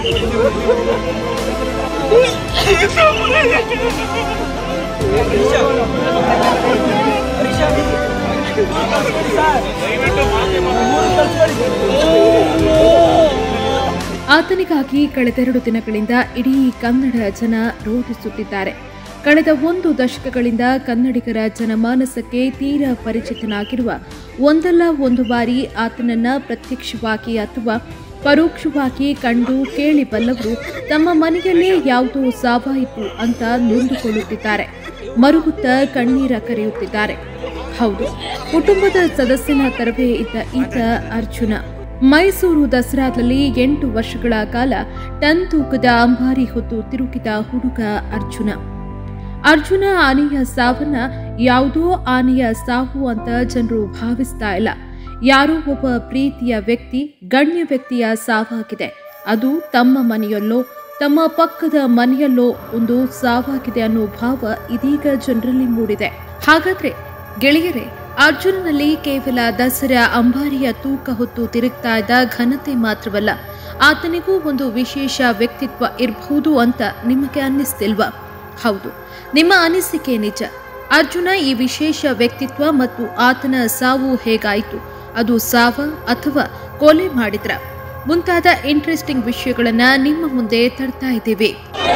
ಆತನಿಗಾಗಿ ಕಳೆದೆರಡು ದಿನಗಳಿಂದ ಇಡೀ ಕನ್ನಡ ಜನ ರೋಧಿಸುತ್ತಿದ್ದಾರೆ ಕಳೆದ ಒಂದು ದಶಕಗಳಿಂದ ಕನ್ನಡಿಗರ ಜನಮಾನಸಕ್ಕೆ ತೀರಾ ಪರಿಚಿತನಾಗಿರುವ ಒಂದಲ್ಲ ಒಂದು ಬಾರಿ ಆತನನ್ನ ಪ್ರತ್ಯಕ್ಷವಾಗಿ ಅಥವಾ ಪರೋಕ್ಷವಾಗಿ ಕಂಡು ಕೇಳಿ ಬಲ್ಲವರು ತಮ್ಮ ಮನೆಯಲ್ಲೇ ಯಾವುದೋ ಸಾವಾಯಿತು ಅಂತ ನೊಂದುಕೊಳ್ಳುತ್ತಿದ್ದಾರೆ ಮರುಗುತ್ತ ಕಣ್ಣೀರ ಕರೆಯುತ್ತಿದ್ದಾರೆ ಹೌದು ಕುಟುಂಬದ ಸದಸ್ಯನ ತರವೇ ಇದ್ದ ಈತ ಅರ್ಜುನ ಮೈಸೂರು ದಸರಾದಲ್ಲಿ ಎಂಟು ವರ್ಷಗಳ ಕಾಲ ಟನ್ ತೂಕದ ಅಂಬಾರಿ ಹೊತ್ತು ತಿರುಗಿದ ಹುಡುಗ ಅರ್ಜುನ ಅರ್ಜುನ ಆನೆಯ ಸಾವನ್ನ ಯಾವುದೋ ಆನೆಯ ಸಾವು ಅಂತ ಜನರು ಭಾವಿಸ್ತಾ ಇಲ್ಲ ಯಾರೋ ಒಬ್ಬ ಪ್ರೀತಿಯ ವ್ಯಕ್ತಿ ಗಣ್ಯ ವ್ಯಕ್ತಿಯ ಸಾವಾಗಿದೆ ಅದು ತಮ್ಮ ಮನೆಯಲ್ಲೋ ತಮ್ಮ ಪಕ್ಕದ ಮನೆಯಲ್ಲೋ ಒಂದು ಸಾವಾಗಿದೆ ಅನ್ನೋ ಭಾವ ಇದೀಗ ಜನರಲ್ಲಿ ಮೂಡಿದೆ ಹಾಗಾದ್ರೆ ಗೆಳೆಯರೇ ಅರ್ಜುನನಲ್ಲಿ ಕೇವಲ ದಸರಾ ಅಂಬಾರಿಯ ತೂಕ ಹೊತ್ತು ತಿರುಗ್ತಾ ಇದ್ದ ಘನತೆ ಮಾತ್ರವಲ್ಲ ಆತನಿಗೂ ಒಂದು ವಿಶೇಷ ವ್ಯಕ್ತಿತ್ವ ಇರಬಹುದು ಅಂತ ನಿಮಗೆ ಅನ್ನಿಸ್ತಿಲ್ವಾ ಹೌದು ನಿಮ್ಮ ಅನಿಸಿಕೆ ನಿಜ ಅರ್ಜುನ ಈ ವಿಶೇಷ ವ್ಯಕ್ತಿತ್ವ ಮತ್ತು ಆತನ ಸಾವು ಹೇಗಾಯಿತು ಅದು ಸಾವ ಅಥವಾ ಕೊಲೆ ಮಾಡಿದ್ರ ಮುಂತಾದ ಇಂಟ್ರೆಸ್ಟಿಂಗ್ ವಿಷಯಗಳನ್ನ ನಿಮ್ಮ ಮುಂದೆ ತರ್ತಾ ಇದ್ದೇವೆ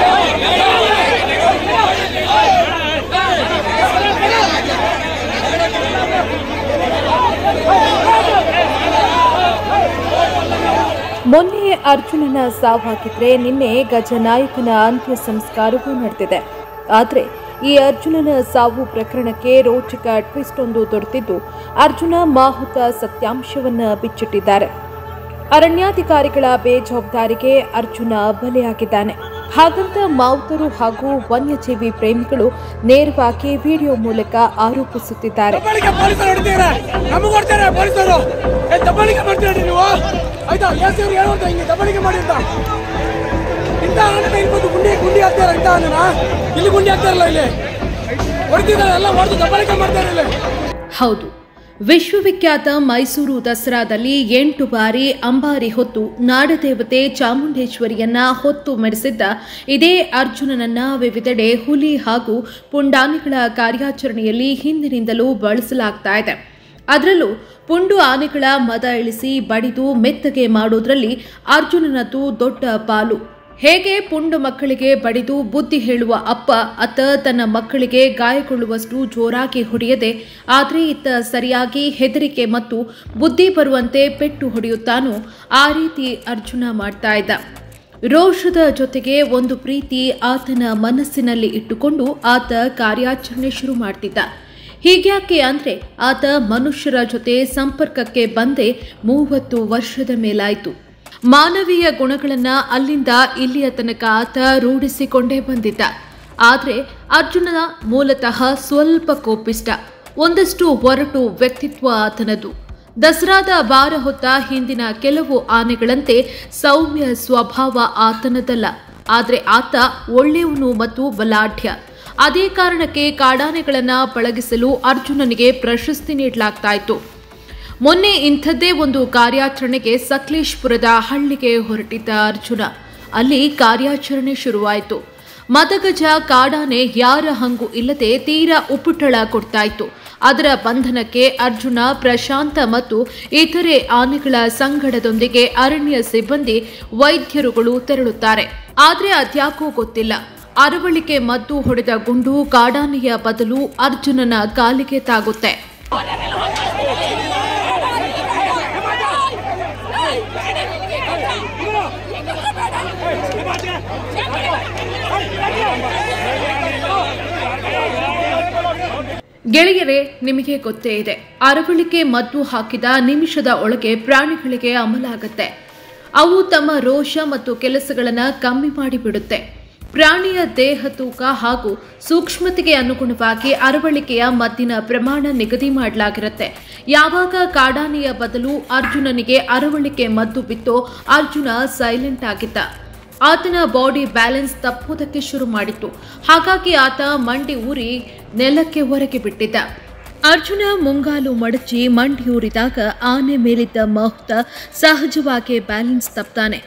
ಮೊನ್ನೆ ಅರ್ಜುನನ ಸಾವಾಗಿದ್ರೆ ನಿನ್ನೆ ಗಜನಾಯಕನ ಅಂತ್ಯ ಸಂಸ್ಕಾರವೂ ನಡೆದಿದೆ ಆದರೆ ಈ ಅರ್ಜುನನ ಸಾವು ಪ್ರಕರಣಕ್ಕೆ ರೋಚಕ ಟ್ವಿಸ್ಟ್ ಒಂದು ದೊರೆತಿದ್ದು ಅರ್ಜುನ ಮಾಹುತ ಸತ್ಯಾಂಶವನ್ನ ಬಿಚ್ಚಿಟ್ಟಿದ್ದಾರೆ ಅರಣ್ಯಾಧಿಕಾರಿಗಳ ಬೇಜವಾಬ್ದಾರಿಗೆ ಅರ್ಜುನ ಬಲಿಯಾಗಿದ್ದಾನೆ ಹಾಗಂತ ಮಾವುತರು ಹಾಗೂ ವನ್ಯಜೀವಿ ಪ್ರೇಮಿಗಳು ನೇರವಾಗಿ ವಿಡಿಯೋ ಮೂಲಕ ಆರೋಪಿಸುತ್ತಿದ್ದಾರೆ ದಬ್ಬಾಳಿಕೆ ಪೊಲೀಸರು ಹೊಡಿತೀರ ನಮಗ್ ಹೊಡ್ತಾರೆ ಪೊಲೀಸರು ಏ ದಬ್ಬಾಳಿಕೆ ಮಾಡ್ತೀರಿ ನೀವು ಆಯ್ತಾ ಎಸ್ ಇವ್ರು ಹೇಳುವಂತ ಹಿಂಗೆ ದಬ್ಬಾಳಿಕೆ ಮಾಡಿ ಅಂತ ಇಂಥ ಆನನ ಇರ್ಬೋದು ಗುಂಡಿ ಗುಂಡಿ ಹಾಕ್ತಾರ ಇಂಥ ಆನನ ಇಲ್ಲಿ ಗುಂಡಿ ಹಾಕ್ತಾರಲ್ಲ ಇಲ್ಲಿ ಹೊಡಿತಿದ್ದಾರೆ ಎಲ್ಲ ಹೊಡೆದು ದಬ್ಬಾಳಿಕೆ ಮಾಡ್ತಾರೆ ಇಲ್ಲಿ ಹೌದು ವಿಶ್ವವಿಖ್ಯಾತ ಮೈಸೂರು ದಸರಾದಲ್ಲಿ ಎಂಟು ಬಾರಿ ಅಂಬಾರಿ ಹೊತ್ತು ನಾಡದೇವತೆ ಚಾಮುಂಡೇಶ್ವರಿಯನ್ನ ಹೊತ್ತು ಮೆರೆಸಿದ್ದ ಇದೇ ಅರ್ಜುನನನ್ನ ವಿವಿಧೆಡೆ ಹುಲಿ ಹಾಗೂ ಪುಂಡಾನೆಗಳ ಕಾರ್ಯಾಚರಣೆಯಲ್ಲಿ ಹಿಂದಿನಿಂದಲೂ ಬಳಸಲಾಗ್ತಾ ಇದೆ ಅದರಲ್ಲೂ ಪುಂಡು ಆನೆಗಳ ಮದ ಇಳಿಸಿ ಬಡಿದು ಮೆತ್ತಗೆ ಮಾಡೋದ್ರಲ್ಲಿ ಅರ್ಜುನನದ್ದು ದೊಡ್ಡ ಪಾಲು ಹೇಗೆ ಪುಂಡು ಮಕ್ಕಳಿಗೆ ಬಡಿದು ಬುದ್ಧಿ ಹೇಳುವ ಅಪ್ಪ ಅತ್ತ ತನ್ನ ಮಕ್ಕಳಿಗೆ ಗಾಯಗೊಳ್ಳುವಷ್ಟು ಜೋರಾಗಿ ಹೊಡೆಯದೆ ಆದರೆ ಇತ್ತ ಸರಿಯಾಗಿ ಹೆದರಿಕೆ ಮತ್ತು ಬುದ್ಧಿ ಬರುವಂತೆ ಪೆಟ್ಟು ಹೊಡೆಯುತ್ತಾನೋ ಆ ರೀತಿ ಅರ್ಜುನ ಮಾಡ್ತಾ ಇದ್ದ ರೋಷದ ಜೊತೆಗೆ ಒಂದು ಪ್ರೀತಿ ಆತನ ಮನಸ್ಸಿನಲ್ಲಿ ಇಟ್ಟುಕೊಂಡು ಆತ ಕಾರ್ಯಾಚರಣೆ ಶುರು ಮಾಡ್ತಿದ್ದ ಹೀಗ್ಯಾಕೆ ಅಂದ್ರೆ ಆತ ಮನುಷ್ಯರ ಜೊತೆ ಸಂಪರ್ಕಕ್ಕೆ ಬಂದೇ ಮೂವತ್ತು ವರ್ಷದ ಮೇಲಾಯಿತು ಮಾನವೀಯ ಗುಣಗಳನ್ನ ಅಲ್ಲಿಂದ ಇಲ್ಲಿಯ ತನಕ ಆತ ರೂಢಿಸಿಕೊಂಡೇ ಬಂದಿದ್ದ ಆದ್ರೆ ಅರ್ಜುನನ ಮೂಲತಃ ಸ್ವಲ್ಪ ಕೋಪಿಷ್ಟ ಒಂದಷ್ಟು ಒರಟು ವ್ಯಕ್ತಿತ್ವ ಆತನದು ದಸರಾದ ಭಾರ ಹೊತ್ತ ಹಿಂದಿನ ಕೆಲವು ಆನೆಗಳಂತೆ ಸೌಮ್ಯ ಸ್ವಭಾವ ಆತನದಲ್ಲ ಆದ್ರೆ ಆತ ಒಳ್ಳೆಯವನು ಮತ್ತು ಬಲಾಢ್ಯ ಅದೇ ಕಾರಣಕ್ಕೆ ಕಾಡಾನೆಗಳನ್ನ ಪಳಗಿಸಲು ಅರ್ಜುನನಿಗೆ ಪ್ರಶಸ್ತಿ ನೀಡಲಾಗ್ತಾ ಇತ್ತು ಮೊನ್ನೆ ಇಂಥದ್ದೇ ಒಂದು ಕಾರ್ಯಾಚರಣೆಗೆ ಸಕಲೇಶ್ಪುರದ ಹಳ್ಳಿಗೆ ಹೊರಟಿದ್ದ ಅರ್ಜುನ ಅಲ್ಲಿ ಕಾರ್ಯಾಚರಣೆ ಶುರುವಾಯಿತು ಮದಗಜ ಕಾಡಾನೆ ಯಾರ ಹಂಗು ಇಲ್ಲದೆ ತೀರಾ ಉಪ್ಪುಟಳ ಕೊಡ್ತಾ ಇತ್ತು ಅದರ ಬಂಧನಕ್ಕೆ ಅರ್ಜುನ ಪ್ರಶಾಂತ ಮತ್ತು ಇತರೆ ಆನೆಗಳ ಸಂಗಡದೊಂದಿಗೆ ಅರಣ್ಯ ಸಿಬ್ಬಂದಿ ವೈದ್ಯರುಗಳು ತೆರಳುತ್ತಾರೆ ಆದ್ರೆ ಅದ್ಯಾಕೋ ಗೊತ್ತಿಲ್ಲ ಅರವಳಿಕೆ ಮದ್ದು ಹೊಡೆದ ಗುಂಡು ಕಾಡಾನೆಯ ಬದಲು ಅರ್ಜುನನ ಕಾಲಿಗೆ ತಾಗುತ್ತೆ ಗೆಳೆಯರೇ ನಿಮಗೆ ಗೊತ್ತೇ ಇದೆ ಅರವಳಿಕೆ ಮದ್ದು ಹಾಕಿದ ನಿಮಿಷದ ಒಳಗೆ ಪ್ರಾಣಿಗಳಿಗೆ ಅಮಲಾಗತ್ತೆ ಅವು ತಮ್ಮ ರೋಷ ಮತ್ತು ಕೆಲಸಗಳನ್ನ ಕಮ್ಮಿ ಮಾಡಿಬಿಡುತ್ತೆ ಪ್ರಾಣಿಯ ದೇಹ ತೂಕ ಹಾಗೂ ಸೂಕ್ಷ್ಮತೆಗೆ ಅನುಗುಣವಾಗಿ ಅರವಳಿಕೆಯ ಮದ್ದಿನ ಪ್ರಮಾಣ ನಿಗದಿ ಮಾಡಲಾಗಿರುತ್ತೆ ಯಾವಾಗ ಕಾಡಾನೆಯ ಬದಲು ಅರ್ಜುನನಿಗೆ ಅರವಳಿಕೆ ಮದ್ದು ಬಿತ್ತೋ ಅರ್ಜುನ ಸೈಲೆಂಟ್ ಆಗಿದ್ದ ಆತನ ಬಾಡಿ ಬ್ಯಾಲೆನ್ಸ್ ತಪ್ಪುವುದಕ್ಕೆ ಶುರು ಮಾಡಿತ್ತು ಹಾಗಾಗಿ ಆತ ಮಂಡಿ ಊರಿ ನೆಲಕ್ಕೆ ಹೊರಗೆ ಬಿಟ್ಟಿದ್ದ ಅರ್ಜುನ ಮುಂಗಾಲು ಮಡಚಿ ಮಂಡಿಯೂರಿದಾಗ ಆನೆ ಮೇಲಿದ್ದ ಮಹುತ ಸಹಜವಾಗಿ ಬ್ಯಾಲೆನ್ಸ್ ತಪ್ತಾನೆ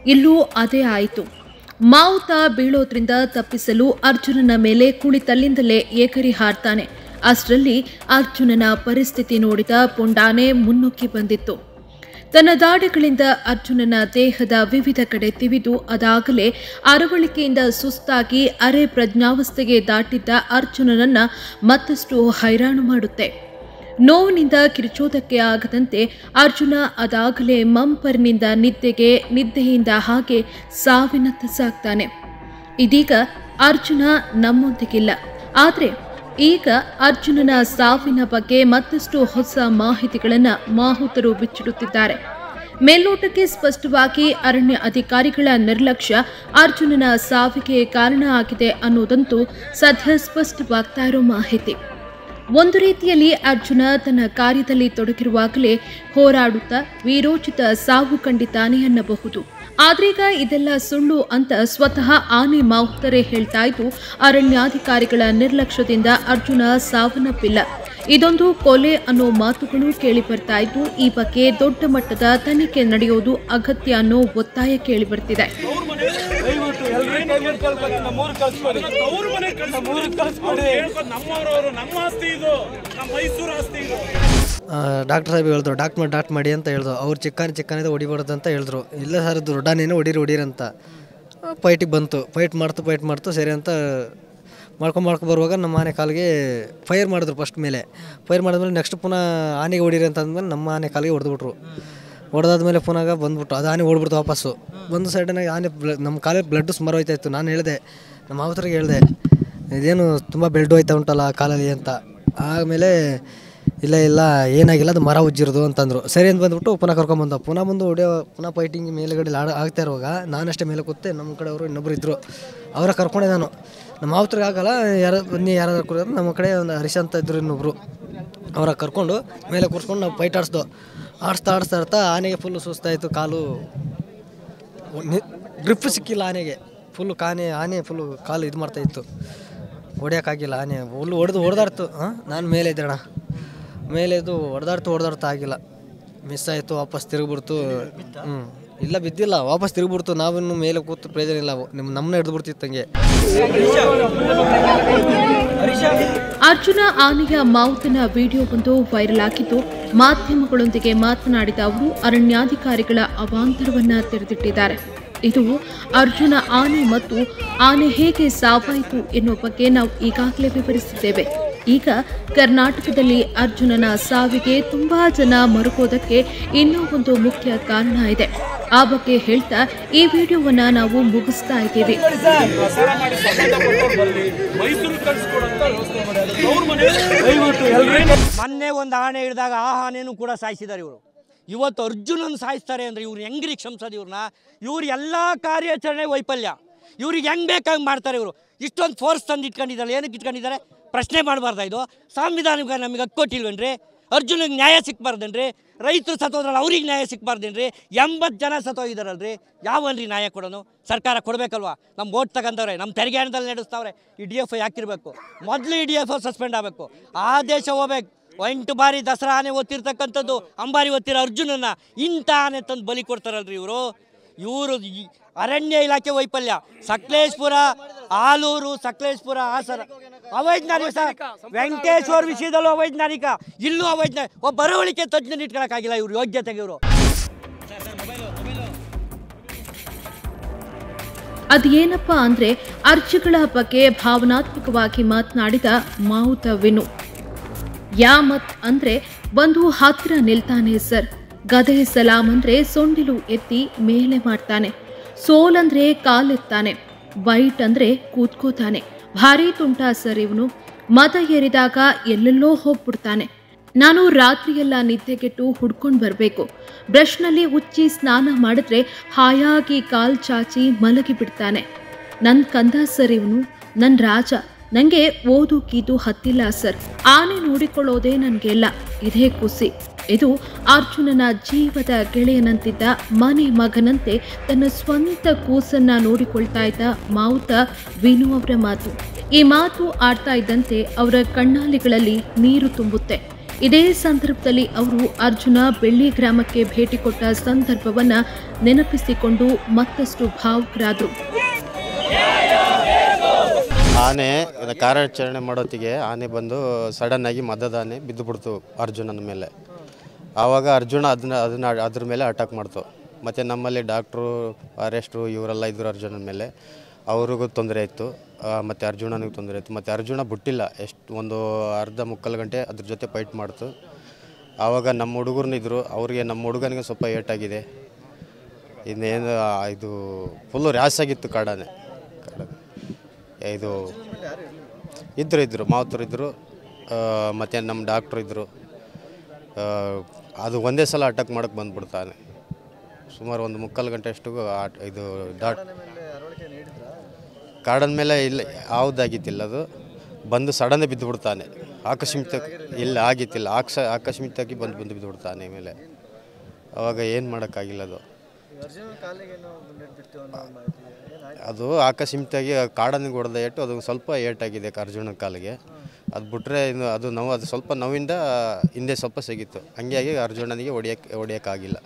ಇಲ್ಲೂ ಅದೇ ಆಯಿತು ಮಾವುತ ಬೀಳೋದ್ರಿಂದ ತಪ್ಪಿಸಲು ಅರ್ಜುನನ ಮೇಲೆ ಕುಳಿತಲ್ಲಿಂದಲೇ ಏಕರಿ ಹಾರ್ತಾನೆ ಅಷ್ಟರಲ್ಲಿ ಅರ್ಜುನನ ಪರಿಸ್ಥಿತಿ ನೋಡಿದ ಪುಂಡಾನೆ ಮುನ್ನುಗ್ಗಿ ಬಂದಿತ್ತು ತನ್ನ ದಾಡೆಗಳಿಂದ ಅರ್ಜುನನ ದೇಹದ ವಿವಿಧ ಕಡೆ ತಿವಿದು ಅದಾಗಲೇ ಅರವಳಿಕೆಯಿಂದ ಸುಸ್ತಾಗಿ ಅರೆ ಪ್ರಜ್ಞಾವಸ್ಥೆಗೆ ದಾಟಿದ್ದ ಅರ್ಜುನನನ್ನ ಮತ್ತಷ್ಟು ಹೈರಾಣು ಮಾಡುತ್ತೆ ನೋವಿನಿಂದ ಕಿರಿಚೋದಕ್ಕೆ ಆಗದಂತೆ ಅರ್ಜುನ ಅದಾಗಲೇ ಮಂಪರ್ನಿಂದ ನಿದ್ದೆಗೆ ನಿದ್ದೆಯಿಂದ ಹಾಗೆ ಸಾವಿನತ್ತ ಸಾಗ್ತಾನೆ ಇದೀಗ ಅರ್ಜುನ ನಮ್ಮೊಂದಿಗಿಲ್ಲ ಆದರೆ ಈಗ ಅರ್ಜುನನ ಸಾವಿನ ಬಗ್ಗೆ ಮತ್ತಷ್ಟು ಹೊಸ ಮಾಹಿತಿಗಳನ್ನು ಮಾಹುತರು ಬಿಚ್ಚಿಡುತ್ತಿದ್ದಾರೆ ಮೇಲ್ನೋಟಕ್ಕೆ ಸ್ಪಷ್ಟವಾಗಿ ಅರಣ್ಯ ಅಧಿಕಾರಿಗಳ ನಿರ್ಲಕ್ಷ್ಯ ಅರ್ಜುನನ ಸಾವಿಗೆ ಕಾರಣ ಆಗಿದೆ ಅನ್ನೋದಂತೂ ಸದ್ಯ ಸ್ಪಷ್ಟವಾಗ್ತಾ ಇರೋ ಮಾಹಿತಿ ಒಂದು ರೀತಿಯಲ್ಲಿ ಅರ್ಜುನ ತನ್ನ ಕಾರ್ಯದಲ್ಲಿ ತೊಡಗಿರುವಾಗಲೇ ಹೋರಾಡುತ್ತಾ ವೀರೋಚಿತ ಸಾವು ಕಂಡಿದ್ದಾನೆ ಅನ್ನಬಹುದು ಆದ್ರೀಗ ಇದೆಲ್ಲ ಸುಳ್ಳು ಅಂತ ಸ್ವತಃ ಆನೆ ಮಾವುತರೇ ಹೇಳ್ತಾ ಇದ್ದು ಅರಣ್ಯಾಧಿಕಾರಿಗಳ ನಿರ್ಲಕ್ಷ್ಯದಿಂದ ಅರ್ಜುನ ಸಾವನ್ನಪ್ಪಿಲ್ಲ ಇದೊಂದು ಕೊಲೆ ಅನ್ನೋ ಮಾತುಗಳು ಕೇಳಿ ಬರ್ತಾ ಇದ್ದು ಈ ಬಗ್ಗೆ ದೊಡ್ಡ ಮಟ್ಟದ ತನಿಖೆ ನಡೆಯೋದು ಅಗತ್ಯ ಅನ್ನೋ ಒತ್ತಾಯ ಕೇಳಿ ಬರ್ತಿದೆ ದಯವಿಟ್ಟು ಎಲ್ರೂ ಕೈ ಮುಗ್ದು ಕೇಳ್ಕೊತೀನಿ, ನಮ್ಮೂರಿಗೆ ಕಳ್ಸ್ಕೊಡಿ. ತವ್ರ ಮನೆ ನಮ್ಮೂರಿಗೆ ಕಳ್ಸ್ಕೊಡಿ. ನಮ್ಮವರವರು ನಮ್ಮ ಆಸ್ತಿ ಇದು ನಮ್ಮ ಮೈಸೂರು ಆಸ್ತಿ ಇದು ಡಾಕ್ಟರ್ ಸಾಹೇಬ್ ಹೇಳಿದ್ರು ಡಾಕ್ಟ್ ಮಾಡಿ ಡಾಕ್ಟ್ ಮಾಡಿ ಅಂತ ಹೇಳಿದ್ರು ಅವ್ರು ಚಿಕ್ಕನ ಚಿಕ್ಕನಿಂದ ಹೊಡಿಬಾರ್ದು ಅಂತ ಹೇಳಿದ್ರು ಇಲ್ಲ ಸರ್ ದೊಡ್ಡನೇನು ಹೊಡೀರಿ ಹೊಡೀರಿ ಅಂತ ಫೈಟಿಗೆ ಬಂತು ಫೈಟ್ ಮಾಡ್ತು ಫೈಟ್ ಮಾಡ್ತು ಸರಿ ಅಂತ ಮಾಡ್ಕೊಂಡು ಮಾಡ್ಕೊಂಡು ಬರುವಾಗ ನಮ್ಮ ಆನೆ ಕಾಲಿಗೆ ಫೈರ್ ಮಾಡಿದ್ರು ಫಸ್ಟ್ ಮೇಲೆ ಫೈರ್ ಮಾಡಿದ್ಮೇಲೆ ನೆಕ್ಸ್ಟ್ ಪುನಃ ಆನೆಗೆ ಹೊಡೀರಿ ಅಂತ ಅಂದ್ಮೇಲೆ ನಮ್ಮ ಆನೆ ಕಾಲಿಗೆ ಹೊಡೆದ್ಬಿಟ್ರು ಹೊಡೆದಾದ್ಮೇಲೆ ಪುನಃ ಬಂದ್ಬಿಟ್ಟು ಅದು ಆನೆ ಓಡ್ಬಿಡ್ತು ವಾಪಸ್ಸು ಬಂದು ಸೈಡನ್ನಾಗಿ ಆನೆ ಬ್ಲ ನಮ್ಮ ಕಾಲಿಗೆ ಬ್ಲಡ್ ಸುಮಾರು ಹೋಯ್ತಾ ಇತ್ತು ನಾನು ಹೇಳಿದೆ ನಮ್ಮ ಅವತರಿಗೆ ಹೇಳಿದೆ ಇದೇನು ತುಂಬ ಬೆಲ್ಡ್ ಹೋಯ್ತಾ ಉಂಟಲ್ಲ ಕಾಲಲ್ಲಿ ಅಂತ ಆಮೇಲೆ ಇಲ್ಲ ಇಲ್ಲ ಏನಾಗಿಲ್ಲ ಅದು ಮರ ಉಜ್ಜಿರೋದು ಅಂತಂದರು ಸರಿ ಅಂತ ಬಂದ್ಬಿಟ್ಟು ಪುನಃ ಕರ್ಕೊಂಬಂದ ಪುನಃ ಬಂದು ಹೊಡೆಯೋ ಪುನಃ ಫೈಟಿಂಗ್ ಮೇಲೆಗಡೆ ಆಡ ಆಗ್ತಾ ಇರುವಾಗ ನಾನಷ್ಟೇ ಮೇಲೆ ಕೂತೆ ನಮ್ಮ ಕಡೆ ಅವರು ಇನ್ನೊಬ್ರು ಇದ್ದರು ಅವರ ಕರ್ಕೊಂಡೆ ನಾನು ನಮ್ಮ ಮಾವತ್ರಿಗೆ ಆಗಲ್ಲ ಯಾರು ಬನ್ನಿ ಯಾರಾದ್ರೂ ಕೂರಿದ್ರೆ ನಮ್ಮ ಕಡೆ ಒಂದು ಹರೀಶ್ ಅಂತ ಇದ್ರು ಇನ್ನೊಬ್ರು ಅವರ ಕರ್ಕೊಂಡು ಮೇಲೆ ಕೂರ್ಸ್ಕೊಂಡು ನಾವು ಫೈಟ್ ಆಡಿಸ್ದೋ ಆಡಿಸ್ತಾ ಆಡಿಸ್ತಾ ಇರ್ತಾ ಆನೆಗೆ ಫುಲ್ಲು ಸುಸ್ತಾಯಿತು ಕಾಲು ಗ್ರಿಪ್ ಸಿಕ್ಕಿಲ್ಲ ಆನೆಗೆ ಫುಲ್ಲು ಕಾನೆ ಆನೆ ಫುಲ್ಲು ಕಾಲು ಇದು ಮಾಡ್ತಾ ಇತ್ತು ಹೊಡ್ಯೋಕ್ಕಾಗಿಲ್ಲ ಆನೆ ಫುಲ್ಲು ಹೊಡೆದು ಹೊಡೆದಾಡ್ತು ಹಾಂ ನಾನು ಮೇಲೆ ಇದ್ದಣ ಮೇಲೆ ಇದು ಹೊಡೆದಾಡ್ತು ಹೊಡೆದಾಡ್ತು ಆಗಿಲ್ಲ ಮಿಸ್ ಆಯಿತು ವಾಪಸ್ ತಿರುಗ್ಬಿಡ್ತು ಹ್ಞೂ ಇಲ್ಲ ಬಿದ್ದಿಲ್ಲ ವಾಪಸ್ ತಿರುಗ್ಬಿಡ್ತು ನಾವಿನ್ನು ಮೇಲೆ ಕೂತು ಪ್ರಯೋಜನ ಇಲ್ಲ ನಿಮ್ಮ ನಮ್ಮನ್ನ ಹಿಡಿದು ಬಿಡ್ತಿತ್ತಂಗೆ ಅರ್ಜುನ ಆನೆಯ ಮಾವುತನ ವಿಡಿಯೋವೊಂದು ವೈರಲ್ ಆಗಿದ್ದು ಮಾಧ್ಯಮಗಳೊಂದಿಗೆ ಮಾತನಾಡಿದ ಅವರು ಅರಣ್ಯಾಧಿಕಾರಿಗಳ ಅವಾಂತರವನ್ನ ತೆರೆದಿಟ್ಟಿದ್ದಾರೆ ಇದು ಅರ್ಜುನ ಆನೆ ಮತ್ತು ಆನೆ ಹೇಗೆ ಸಾವಾಯಿತು ಎನ್ನುವ ಬಗ್ಗೆ ನಾವು ಈಗಾಗಲೇ ವಿವರಿಸಿದ್ದೇವೆ ಈಗ ಕರ್ನಾಟಕದಲ್ಲಿ ಅರ್ಜುನನ ಸಾವಿಗೆ ತುಂಬಾ ಜನ ಮರುಕೋದಕ್ಕೆ ಇನ್ನೂ ಒಂದು ಮುಖ್ಯ ಕಾರಣ ಇದೆ ಆ ಬಗ್ಗೆ ಹೇಳ್ತಾ ಈ ವಿಡಿಯೋವನ್ನ ನಾವು ಮುಗಿಸ್ತಾ ಇದ್ದೀವಿ ಪ್ರಸಾರ ಮಾಡಿ ಸಂಬಂಧ ಕೊಟ್ಟವ್ರು ಬರ್ಲಿ ಮೈಸೂರು ಕಳ್ಸಿಕೊಡಂತ ವ್ಯವಸ್ಥೆ ಮಾಡಿ ಅದು ತವ್ರ ಮನೆ ದಯವಿಟ್ಟು ಎಲ್ರೂ ಮೊನ್ನೆ ಒಂದು ಆನೆ ಹಿಡಿದಾಗ ಆ ಆನೆನೂ ಕೂಡ ಸಾಯಿಸಿದ್ದಾರೆ ಇವರು ಇವತ್ತು ಅರ್ಜುನನ್ ಸಾಯಿಸ್ತಾರೆ ಅಂದರೆ ಇವ್ರು ಹೆಂಗ್ರಿ ಕ್ಷಮಿಸೋದು ಇವ್ರನ್ನ ಇವ್ರು ಎಲ್ಲ ಕಾರ್ಯಾಚರಣೆ ವೈಫಲ್ಯ ಇವ್ರಿಗೆ ಹೆಂಗ್ ಬೇಕಾಗಿ ಮಾಡ್ತಾರೆ ಇವರು ಇಷ್ಟೊಂದು ಫೋರ್ಸ್ ತಂದು ಇಟ್ಕೊಂಡಿದ್ದಾರೆ ಏನಕ್ಕೆ ಇಟ್ಕೊಂಡಿದ್ದಾರೆ ಪ್ರಶ್ನೆ ಮಾಡಬಾರ್ದ ಇದು ಸಾಂವಿಧಾನಿಕ ನಮಗೆ ಹಕ್ಕು ಕೊಟ್ಟಿಲ್ವೇನ್ರಿ ಅರ್ಜುನಿಗೆ ನ್ಯಾಯ ಸಿಕ್ಬಾರ್ದೇನ್ರಿ ರೈತರು ಸತ್ತೋದ್ರಲ್ಲ ಅವ್ರಿಗೆ ನ್ಯಾಯ ಸಿಕ್ಬಾರ್ದೇನ್ರಿ ಎಂಬತ್ತು ಜನ ಸತ್ತೋಗಿದಾರಲ್ರಿ ಯಾವನ್ರಿ ನ್ಯಾಯ ಕೊಡೋನು ಸರ್ಕಾರ ಕೊಡಬೇಕಲ್ವಾ ನಮ್ಮ ಓಟ್ ತಗೊಂಡವ್ರೆ ನಮ್ಮ ತೆರಿಗೆ ಹಣದಲ್ಲಿ ನಡೆಸ್ತಾವ್ರೆ ಈ ಡಿ ಎಫ್ ಯಾಕಿರಬೇಕು ಮೊದಲು ಈ ಡಿ ಎಫ್ ಸಸ್ಪೆಂಡ್ ಆಗಬೇಕು ಆದೇಶ ಹೋಗ್ಬೇಕು ಎಂಟು ಬಾರಿ ದಸರಾ ಆನೆ ಓದ್ತಿರ್ತಕ್ಕಂಥದ್ದು ಅಂಬಾರಿ ಓದ್ತಿರೋ ಅರ್ಜುನನ್ನ ಇಂಥ ಆನೆ ತಂದು ಬಲಿ ಕೊಡ್ತಾರಲ್ರಿ ಇವರು ಇವರು ಅರಣ್ಯ ಇಲಾಖೆ ವೈಫಲ್ಯ ಸಕಲೇಶ್ಪುರ ಆಲೂರು ಸಕಲೇಶ್ಪುರ ಹಾಸನ ಅವೈಜ್ಞಾನಿಕ ಸರ್ ವೆಂಕಟೇಶ್ವರ ವಿಷಯದಲ್ಲೂ ಅವೈಜ್ಞಾನಿಕ ಇಲ್ಲೂ ಅವೈಜ್ಞಾನಿಕ ಒಬ್ಬ ಬರವಣಿಗೆ ತಜ್ಞನ ಇಟ್ಕೊಳಕ್ಕಾಗಿಲ್ಲ ಇವ್ರು ಯೋಗ್ಯತೆಗೆ ಇವರು ಅದೇನಪ್ಪ ಅಂದ್ರೆ ಅರ್ಜಿಗಳ ಬಗ್ಗೆ ಭಾವನಾತ್ಮಕವಾಗಿ ಮಾತನಾಡಿದ ಮಾವುತ ವಿನು ಯಾಮತ್ ಅಂದ್ರೆ ಬಂದು ಹತ್ರ ನಿಲ್ತಾನೆ ಸರ್ ಗದೆ ಸಲಾಂ ಅಂದ್ರೆ ಸೊಂಡಿಲು ಎತ್ತಿ ಮೇಲೆ ಮಾಡ್ತಾನೆ ಸೋಲ್ ಅಂದ್ರೆ ಕಾಲೆತ್ತಾನೆ ವೈಟ್ ಅಂದ್ರೆ ಕೂತ್ಕೋತಾನೆ ಭಾರಿ ತುಂಟ ಸರ್ ಇವನು ಮತ ಏರಿದಾಗ ಎಲ್ಲೆಲ್ಲೋ ಹೋಗ್ಬಿಡ್ತಾನೆ ನಾನು ರಾತ್ರಿಯೆಲ್ಲ ನಿದ್ದೆಗೆಟ್ಟು ಹುಡ್ಕೊಂಡು ಬರಬೇಕು ಬ್ರಷ್ನಲ್ಲಿ ಉಚ್ಚಿ ಸ್ನಾನ ಮಾಡಿದ್ರೆ ಹಾಯಾಗಿ ಕಾಲ್ ಚಾಚಿ ಮಲಗಿ ಬಿಡ್ತಾನೆ ನನ್ನ ಕಂದ ಸರ್ ಇವನು ನನ್ನ ರಾಜ ನನಗೆ ಓದು ಕೀದು ಹತ್ತಿಲ್ಲ ಸರ್ ಆನೆ ನೋಡಿಕೊಳ್ಳೋದೇ ನನಗೆಲ್ಲ ಇದೇ ಖುಷಿ ಇದು ಅರ್ಜುನನ ಜೀವದ ಗೆಳೆಯನಂತಿದ್ದ ಮನೆ ಮಗನಂತೆ ತನ್ನ ಸ್ವಂತ ಕೂಸನ್ನ ನೋಡಿಕೊಳ್ತಾ ಇದ್ದ ಮಾವುತ ವಿನು ಅವರ ಮಾತು ಈ ಮಾತು ಆಡ್ತಾ ಇದ್ದಂತೆ ಅವರ ಕಣ್ಣಾಲಿಗಳಲ್ಲಿ ನೀರು ತುಂಬುತ್ತೆ ಇದೇ ಸಂದರ್ಭದಲ್ಲಿ ಅವರು ಅರ್ಜುನ ಬೆಳ್ಳಿ ಗ್ರಾಮಕ್ಕೆ ಭೇಟಿ ಕೊಟ್ಟ ಸಂದರ್ಭವನ್ನ ನೆನಪಿಸಿಕೊಂಡು ಮತ್ತಷ್ಟು ಭಾವುಕರಾದರು ಆನೆ ಇದು ಕಾರ್ಯಾಚರಣೆ ಮಾಡೋತ್ತಿಗೆ ಆನೆ ಬಂದು ಸಡನ್ನಾಗಿ ಮದದ ಆನೆ ಬಿದ್ದು ಬಿಡ್ತು ಅರ್ಜುನನ ಮೇಲೆ ಆವಾಗ ಅರ್ಜುನ ಅದನ್ನ ಅದನ್ನ ಅದ್ರ ಮೇಲೆ ಅಟ್ಯಾಕ್ ಮಾಡ್ತು ಮತ್ತು ನಮ್ಮಲ್ಲಿ ಡಾಕ್ಟ್ರು ಅರೆಸ್ಟ್ರು ಇವರೆಲ್ಲ ಇದ್ದರು ಅರ್ಜುನನ ಮೇಲೆ ಅವ್ರಿಗೂ ತೊಂದರೆ ಇತ್ತು ಮತ್ತು ಅರ್ಜುನನಿಗೂ ತೊಂದರೆ ಇತ್ತು ಮತ್ತು ಅರ್ಜುನ ಬಿಟ್ಟಿಲ್ಲ ಎಷ್ಟು ಒಂದು ಅರ್ಧ ಮುಕ್ಕಾಲು ಗಂಟೆ ಅದ್ರ ಜೊತೆ ಫೈಟ್ ಮಾಡ್ತು ಆವಾಗ ನಮ್ಮ ಹುಡುಗರ್ನ ಇದ್ದರು ಅವ್ರಿಗೆ ನಮ್ಮ ಹುಡುಗನಿಗೆ ಸ್ವಲ್ಪ ಏಟಾಗಿದೆ ಇನ್ನೇನು ಆ, ಇದು ಫುಲ್ಲು ರ್ಯಾಸ್ ಆಗಿತ್ತು ಕಾಡಾನೆ ಕಾಡಾನೆ ಇದು ಇದ್ದರು ಇದ್ದರು ಮಾವತರು ಇದ್ದರು ಮತ್ತು ನಮ್ಮ ಡಾಕ್ಟ್ರು ಇದ್ದರು ಅದು ಒಂದೇ ಸಲ ಅಟ್ಯಾಕ್ ಮಾಡೋಕ್ಕೆ ಬಂದ್ಬಿಡ್ತಾನೆ ಸುಮಾರು ಒಂದು ಮುಕ್ಕಾಲು ಗಂಟೆ ಅಷ್ಟು ಆಟ ಇದು ಡಾಟ್ ಕಾಡನ ಮೇಲೆ ಇಲ್ಲ ಯಾವುದಾಗಿತ್ತಿಲ್ಲ ಅದು ಬಂದು ಸಡನ್ನೇ ಬಿದ್ದು ಬಿಡ್ತಾನೆ ಆಕಸ್ಮಿಕ ಇಲ್ಲ ಆಗಿತ್ತಿಲ್ಲ ಆಕ್ಷ ಆಕಸ್ಮಿಕವಾಗಿ ಬಂದು ಬಂದು ಬಿದ್ದು ಬಿಡ್ತಾನೆ ಮೇಲೆ ಅವಾಗ ಏನು ಮಾಡೋಕ್ಕಾಗಿಲ್ಲ ಅದು ಅದು ಆಕಸ್ಮಿಕವಾಗಿ ಕಾಡನಿಗೆ ಹೊಡೆದ ಏಟು ಅದು ಸ್ವಲ್ಪ ಏಟಾಗಿದೆ ಅರ್ಜುನ ಕಾಲಿಗೆ ಅದು ಬಿಟ್ಟರೆ ಇನ್ನು ಅದು ನೋವು ಅದು ಸ್ವಲ್ಪ ನೋವಿಂದ ಹಿಂದೆ ಸ್ವಲ್ಪ ಸಿಗಿತ್ತು ಹಂಗಾಗಿ ಅರ್ಜುನನಿಗೆ ಹೊಡಿಯೋಕ್ಕೆ ಹೊಡಿಯೋಕ್ಕಾಗಿಲ್ಲ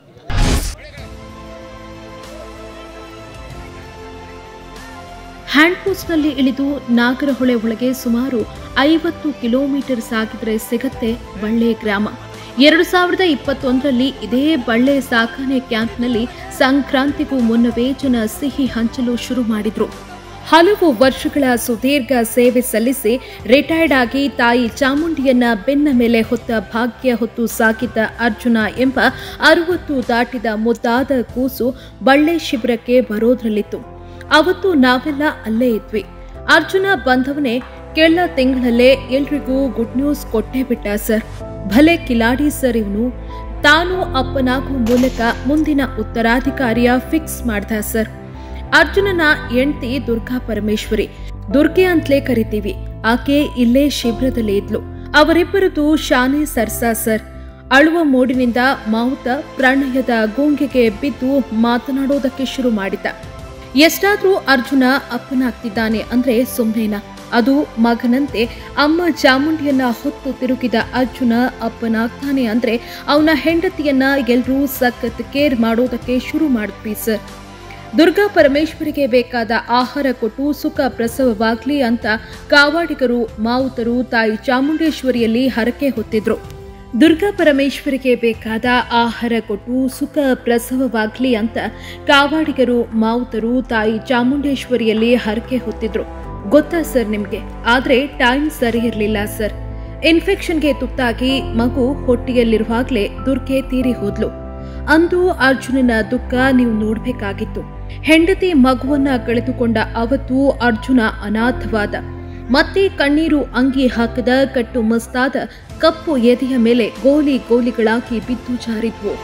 ಹ್ಯಾಂಡ್ಪೋಸ್ಟ್ನಲ್ಲಿ ಇಳಿದು ನಾಗರಹೊಳೆ ಒಳಗೆ ಸುಮಾರು ಐವತ್ತು ಕಿಲೋಮೀಟರ್ ಸಾಗಿದ್ರೆ ಸಿಗತ್ತೆ ಬಳ್ಳೆ ಗ್ರಾಮ ಎರಡು ಸಾವಿರದ ಇಪ್ಪತ್ತೊಂದರಲ್ಲಿ ಇದೇ ಬಳ್ಳೆ ಸಾಕಾಣೆ ಕ್ಯಾಂಪ್ನಲ್ಲಿ ಸಂಕ್ರಾಂತಿಗೂ ಮುನ್ನವೇ ಜನ ಸಿಹಿ ಹಂಚಲು ಶುರು ಮಾಡಿದ್ರು ಹಲವು ವರ್ಷಗಳ ಸುದೀರ್ಘ ಸೇವೆ ಸಲ್ಲಿಸಿ ರಿಟೈರ್ಡ್ ಆಗಿ ತಾಯಿ ಚಾಮುಂಡಿಯನ್ನ ಬೆನ್ನ ಮೇಲೆ ಹೊತ್ತ ಭಾಗ್ಯ ಹೊತ್ತು ಸಾಕಿದ್ದ ಅರ್ಜುನ ಎಂಬ ಅರವತ್ತು ದಾಟಿದ ಮುದ್ದಾದ ಕೂಸು ಬಳ್ಳೆ ಶಿಬಿರಕ್ಕೆ ಬರೋದ್ರಲ್ಲಿತ್ತು ಅವತ್ತು ನಾವೆಲ್ಲ ಅಲ್ಲೇ ಇದ್ವಿ ಅರ್ಜುನ ಬಂದವನೇ ಕೆಳ ತಿಂಗಳಲ್ಲೇ ಎಲ್ರಿಗೂ ಗುಡ್ ನ್ಯೂಸ್ ಕೊಟ್ಟೇ ಬಿಟ್ಟ ಸರ್ ಭಲೆ ಕಿಲಾಡಿ ಸರ್ ಇವನು ತಾನು ಅಪ್ಪನಾಗುವ ಮೂಲಕ ಮುಂದಿನ ಉತ್ತರಾಧಿಕಾರಿಯ ಫಿಕ್ಸ್ ಮಾಡ್ದ ಸರ್ ಅರ್ಜುನನ ಹೆಂಡತಿ ದುರ್ಗಾ ಪರಮೇಶ್ವರಿ ದುರ್ಗೆ ಅಂತಲೇ ಕರಿತೀವಿ ಆಕೆ ಇಲ್ಲೇ ಶಿಬಿರದಲ್ಲಿ ಇದ್ಲು ಅವರಿಬ್ಬರದು ಶಾನೆ ಸರ್ಸಾ ಸರ್ ಅಳುವ ಮೋಡಿನಿಂದ ಮಾವುತ ಪ್ರಣಯದ ಗೂಂಗೆಗೆ ಬಿದ್ದು ಮಾತನಾಡೋದಕ್ಕೆ ಶುರು ಮಾಡಿದ ಎಷ್ಟಾದ್ರೂ ಅರ್ಜುನ ಅಪ್ಪನಾಗ್ತಿದ್ದಾನೆ ಅಂದ್ರೆ ಸುಮ್ನೇನ ಅದು ಮಗನಂತೆ ಅಮ್ಮ ಚಾಮುಂಡಿಯನ್ನ ಹೊತ್ತು ತಿರುಗಿದ ಅರ್ಜುನ ಅಪ್ಪನಾಗ್ತಾನೆ ಅಂದ್ರೆ ಅವನ ಹೆಂಡತಿಯನ್ನ ಎಲ್ರೂ ಸಖತ್ ಕೇರ್ ಮಾಡೋದಕ್ಕೆ ಶುರು ಮಾಡಿದ್ವಿ ಸರ್ ದುರ್ಗಾ ಪರಮೇಶ್ವರಿಗೆ ಬೇಕಾದ ಆಹಾರ ಕೊಟ್ಟು ಸುಖ ಪ್ರಸವವಾಗ್ಲಿ ಅಂತ ಕಾವಾಡಿಗರು ಮಾವುತರು ತಾಯಿ ಚಾಮುಂಡೇಶ್ವರಿಯಲ್ಲಿ ಹರಕೆ ಹೊತ್ತಿದ್ರು ದುರ್ಗಾ ಪರಮೇಶ್ವರಿಗೆ ಬೇಕಾದ ಆಹಾರ ಕೊಟ್ಟು ಸುಖ ಪ್ರಸವವಾಗ್ಲಿ ಅಂತ ಕಾವಾಡಿಗರು ಮಾವುತರು ತಾಯಿ ಚಾಮುಂಡೇಶ್ವರಿಯಲ್ಲಿ ಹರಕೆ ಹೊತ್ತಿದ್ರು ಗೊತ್ತಾ ಸರ್ ನಿಮ್ಗೆ ಆದ್ರೆ ಟೈಮ್ ಸರಿ ಇರಲಿಲ್ಲ ಸರ್ ಇನ್ಫೆಕ್ಷನ್ಗೆ ತುತ್ತಾಗಿ ಮಗು ಹೊಟ್ಟೆಯಲ್ಲಿರುವಾಗಲೇ ದುರ್ಗೆ ತೀರಿ ಹೋದ್ಲು ಅಂದು ಅರ್ಜುನನ ದುಃಖ ನೀವು ನೋಡ್ಬೇಕಾಗಿತ್ತು ಹೆಂಡತಿ ಮಗುವನ್ನ ಕಳೆದುಕೊಂಡ ಅವತ್ತು ಅರ್ಜುನ ಅನಾಥವಾದ ಮತ್ತೆ ಕಣ್ಣೀರು ಅಂಗಿ ಹಾಕದ ಕಟ್ಟು ಮಸ್ತಾದ ಕಪ್ಪು ಎದೆಯ ಮೇಲೆ ಗೋಲಿ ಗೋಲಿಗಳಾಗಿ ಬಿದ್ದು ಜಾರಿದ್ವು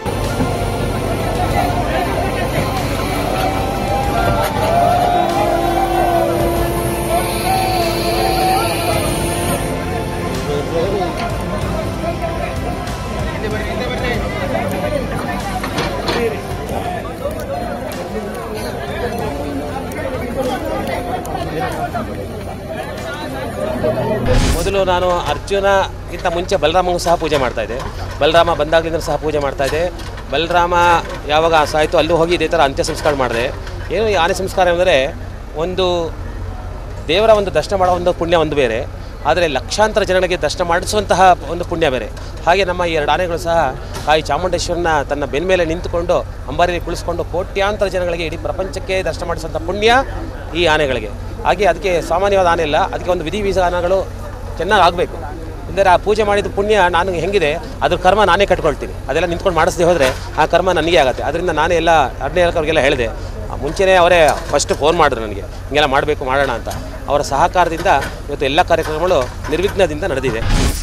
ಮೊದಲು ನಾನು ಅರ್ಜುನಗಿಂತ ಮುಂಚೆ ಬಲರಾಮಗೂ ಸಹ ಪೂಜೆ ಮಾಡ್ತಾ ಇದ್ದೆ ಬಲರಾಮ ಬಂದಾಗಲಿಂದ ಸಹ ಪೂಜೆ ಮಾಡ್ತಾ ಇದ್ದೆ ಬಲರಾಮ ಯಾವಾಗ ಸಾಯಿತು ಅಲ್ಲೂ ಹೋಗಿ ಇದೇ ಥರ ಅಂತ್ಯ ಸಂಸ್ಕಾರ ಮಾಡಿದೆ ಏನು ಈ ಆನೆ ಸಂಸ್ಕಾರ ಅಂದರೆ ಒಂದು ದೇವರ ಒಂದು ದರ್ಶನ ಮಾಡೋ ಒಂದು ಪುಣ್ಯ ಒಂದು ಬೇರೆ ಆದರೆ ಲಕ್ಷಾಂತರ ಜನಗಳಿಗೆ ದರ್ಶನ ಮಾಡಿಸುವಂತಹ ಒಂದು ಪುಣ್ಯ ಬೇರೆ ಹಾಗೆ ನಮ್ಮ ಈ ಎರಡು ಆನೆಗಳು ಸಹ ತಾಯಿ ಚಾಮುಂಡೇಶ್ವರನ ತನ್ನ ಬೆನ್ನ ಮೇಲೆ ನಿಂತುಕೊಂಡು ಅಂಬಾರಿಯಲ್ಲಿ ಕುಳಿಸ್ಕೊಂಡು ಕೋಟ್ಯಾಂತರ ಜನಗಳಿಗೆ ಇಡೀ ಪ್ರಪಂಚಕ್ಕೆ ದರ್ಶನ ಮಾಡಿಸುವಂಥ ಪುಣ್ಯ ಈ ಆನೆಗಳಿಗೆ ಹಾಗೆ ಅದಕ್ಕೆ ಸಾಮಾನ್ಯವಾದ ಆನೆ ಇಲ್ಲ ಅದಕ್ಕೆ ಒಂದು ವಿಧಿ ವಿಧಾನಗಳು ಚೆನ್ನಾಗಿ ಆಗಬೇಕು ಅಂದರೆ ಆ ಪೂಜೆ ಮಾಡಿದ ಪುಣ್ಯ ನಾನು ಹೆಂಗಿದೆ ಅದ್ರ ಕರ್ಮ ನಾನೇ ಕಟ್ಕೊಳ್ತೀನಿ ಅದೆಲ್ಲ ನಿಂತ್ಕೊಂಡು ಮಾಡಿಸದೆ ಹೋದರೆ ಆ ಕರ್ಮ ನನಗೆ ಆಗುತ್ತೆ ಅದರಿಂದ ನಾನೇ ಎಲ್ಲ ಅಡ್ನೆ ಅವ್ರಿಗೆಲ್ಲ ಹೇಳಿದೆ ಆ ಮುಂಚೆನೇ ಅವರೇ ಫಸ್ಟ್ ಫೋನ್ ಮಾಡಿದ್ರು ನನಗೆ ಹಿಂಗೆಲ್ಲ ಮಾಡಬೇಕು ಮಾಡೋಣ ಅಂತ ಅವರ ಸಹಕಾರದಿಂದ ಇವತ್ತು ಎಲ್ಲ ಕಾರ್ಯಕ್ರಮಗಳು ನಿರ್ವಿಘ್ನದಿಂದ ನಡೆದಿದೆ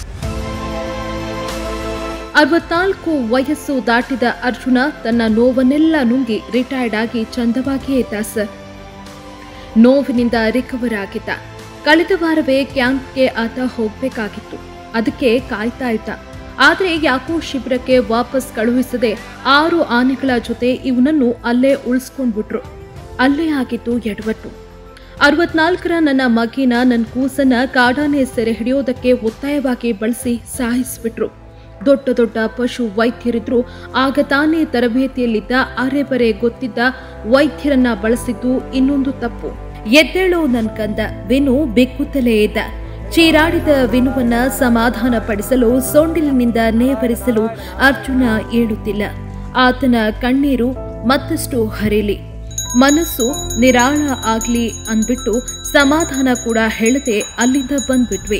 ಅರವತ್ನಾಲ್ಕು ವಯಸ್ಸು ದಾಟಿದ ಅರ್ಜುನ ತನ್ನ ನೋವನ್ನೆಲ್ಲ ನುಂಗಿ ರಿಟೈರ್ಡ್ ಆಗಿ ಚಂದವಾಗಿಯೇ ಇದ್ದ ಸರ್ ನೋವಿನಿಂದ ರಿಕವರ್ ಆಗಿದ್ದ ಕಳೆದ ವಾರವೇ ಕ್ಯಾಂಪ್ಗೆ ಆತ ಹೋಗ್ಬೇಕಾಗಿತ್ತು ಅದಕ್ಕೆ ಕಾಯ್ತಾ ಇದ್ದ ಆದರೆ ಯಾಕೋ ಶಿಬಿರಕ್ಕೆ ವಾಪಸ್ ಕಳುಹಿಸದೆ ಆರು ಆನೆಗಳ ಜೊತೆ ಇವನನ್ನು ಅಲ್ಲೇ ಉಳಿಸ್ಕೊಂಡ್ಬಿಟ್ರು ಅಲ್ಲೇ ಆಗಿತ್ತು ಎಡವಟ್ಟು ಅರವತ್ನಾಲ್ಕರ ನನ್ನ ಮಗಿನ ನನ್ನ ಕೂಸನ್ನ ಕಾಡಾನೆ ಸೆರೆ ಹಿಡಿಯೋದಕ್ಕೆ ಒತ್ತಾಯವಾಗಿ ಬಳಸಿ ಸಾಯಿಸ್ಬಿಟ್ರು ದೊಡ್ಡ ದೊಡ್ಡ ಪಶು ವೈದ್ಯರಿದ್ರು ಆಗ ತಾನೇ ತರಬೇತಿಯಲ್ಲಿದ್ದ ಅರೆಬರೆ ಗೊತ್ತಿದ್ದ ವೈದ್ಯರನ್ನ ಬಳಸಿದ್ದು ಇನ್ನೊಂದು ತಪ್ಪು ಎದ್ದೇಳೋ ನನ್ ಕಂದ ವಿನು ಬೆಕ್ಕುತ್ತಲೇ ಇದ್ದ ಚೀರಾಡಿದ ವಿನುವನ್ನ ಸಮಾಧಾನ ಪಡಿಸಲು ಸೊಂಡಿಲಿನಿಂದ ನೇವರಿಸಲು ಅರ್ಜುನ ಏಳುತ್ತಿಲ್ಲ ಆತನ ಕಣ್ಣೀರು ಮತ್ತಷ್ಟು ಹರಿಲಿ ಮನಸ್ಸು ನಿರಾಳ ಆಗ್ಲಿ ಅಂದ್ಬಿಟ್ಟು ಸಮಾಧಾನ ಕೂಡ ಹೇಳದೆ ಅಲ್ಲಿಂದ ಬಂದ್ಬಿಟ್ವಿ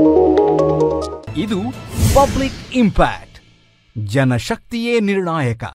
ಇದು ಪಬ್ಲಿಕ್ ಇಂಪ್ಯಾಕ್ಟ್ ಜನಶಕ್ತಿಯೇ ನಿರ್ಣಾಯಕ